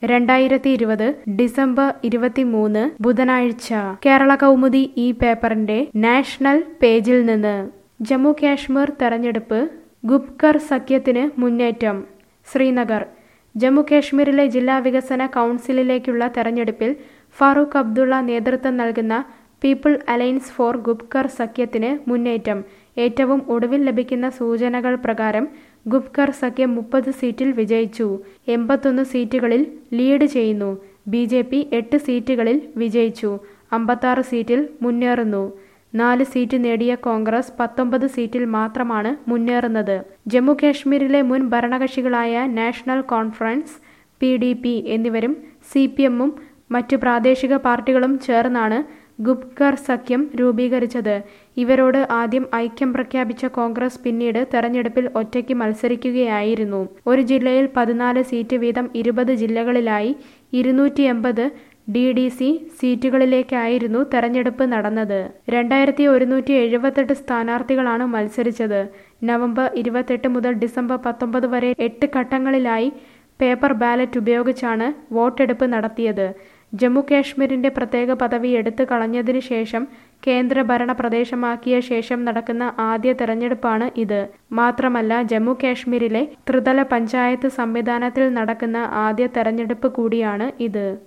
രണ്ടായിരത്തി ഇരുപത് ഡിസംബർ ഇരുപത്തിമൂന്ന് ബുധനാഴ്ച കേരള കൗമുദി ഈ പേപ്പറിന്റെ നാഷണൽ പേജിൽ നിന്ന് ജമ്മു കാശ്മീർ തെരഞ്ഞെടുപ്പ് ഗുപ്കർ സഖ്യത്തിന് മുന്നേറ്റം ശ്രീനഗർ ജമ്മു കാശ്മീരിലെ ജില്ലാ വികസന കൗൺസിലിലേക്കുള്ള തെരഞ്ഞെടുപ്പിൽ ഫാറൂഖ് അബ്ദുള്ള നേതൃത്വം നൽകുന്ന പീപ്പിൾ അലയൻസ് ഫോർ ഗുപ്കർ സഖ്യത്തിന് മുന്നേറ്റം ഏറ്റവും ഒടുവിൽ ലഭിക്കുന്ന സൂചനകൾ പ്രകാരം ഗുപ്കർ സഖ്യം മുപ്പത് സീറ്റിൽ വിജയിച്ചു എൺപത്തൊന്ന് സീറ്റുകളിൽ ലീഡ് ചെയ്യുന്നു ബി ജെ പി എട്ട് സീറ്റുകളിൽ വിജയിച്ചു അമ്പത്താറ് സീറ്റിൽ മുന്നേറുന്നു നാല് സീറ്റ് നേടിയ കോൺഗ്രസ് പത്തൊമ്പത് സീറ്റിൽ മാത്രമാണ് മുന്നേറുന്നത് ജമ്മു കാശ്മീരിലെ മുൻ ഭരണകക്ഷികളായ National Conference P D P എന്നിവരും സി പി എമ്മും മറ്റു പ്രാദേശിക പാർട്ടികളും ചേർന്നാണ് ഗുപ്കർ സഖ്യം രൂപീകരിച്ചത് ഇവരോട് ആദ്യം ഐക്യം പ്രഖ്യാപിച്ച കോൺഗ്രസ് പിന്നീട് തെരഞ്ഞെടുപ്പിൽ ഒറ്റയ്ക്ക് മത്സരിക്കുകയായിരുന്നു ഒരു ജില്ലയിൽ പതിനാല് സീറ്റ് വീതം ഇരുപത് ജില്ലകളിലായി ഇരുന്നൂറ്റി എൺപത് ഡി ഡി സി സീറ്റുകളിലേക്കായിരുന്നു തെരഞ്ഞെടുപ്പ് നടന്നത് രണ്ടായിരത്തി ഒരുന്നൂറ്റി എഴുപത്തെട്ട് സ്ഥാനാർത്ഥികളാണ് മത്സരിച്ചത് നവംബർ ഇരുപത്തെട്ട് മുതൽ ഡിസംബർ പത്തൊമ്പത് വരെ എട്ട് ഘട്ടങ്ങളിലായി പേപ്പർ ബാലറ്റ് ഉപയോഗിച്ചാണ് വോട്ടെടുപ്പ് നടത്തിയത് ജമ്മു കാശ്മീരിന്റെ പ്രത്യേക പദവി എടുത്തു കളഞ്ഞതിനു ശേഷം കേന്ദ്രഭരണ പ്രദേശമാക്കിയ ശേഷം നടക്കുന്ന ആദ്യ തെരഞ്ഞെടുപ്പാണ് ഇത് മാത്രമല്ല ജമ്മു കാശ്മീരിലെ ത്രിതല പഞ്ചായത്ത് സംവിധാനത്തിൽ നടക്കുന്ന ആദ്യ തെരഞ്ഞെടുപ്പ് കൂടിയാണ് ഇത്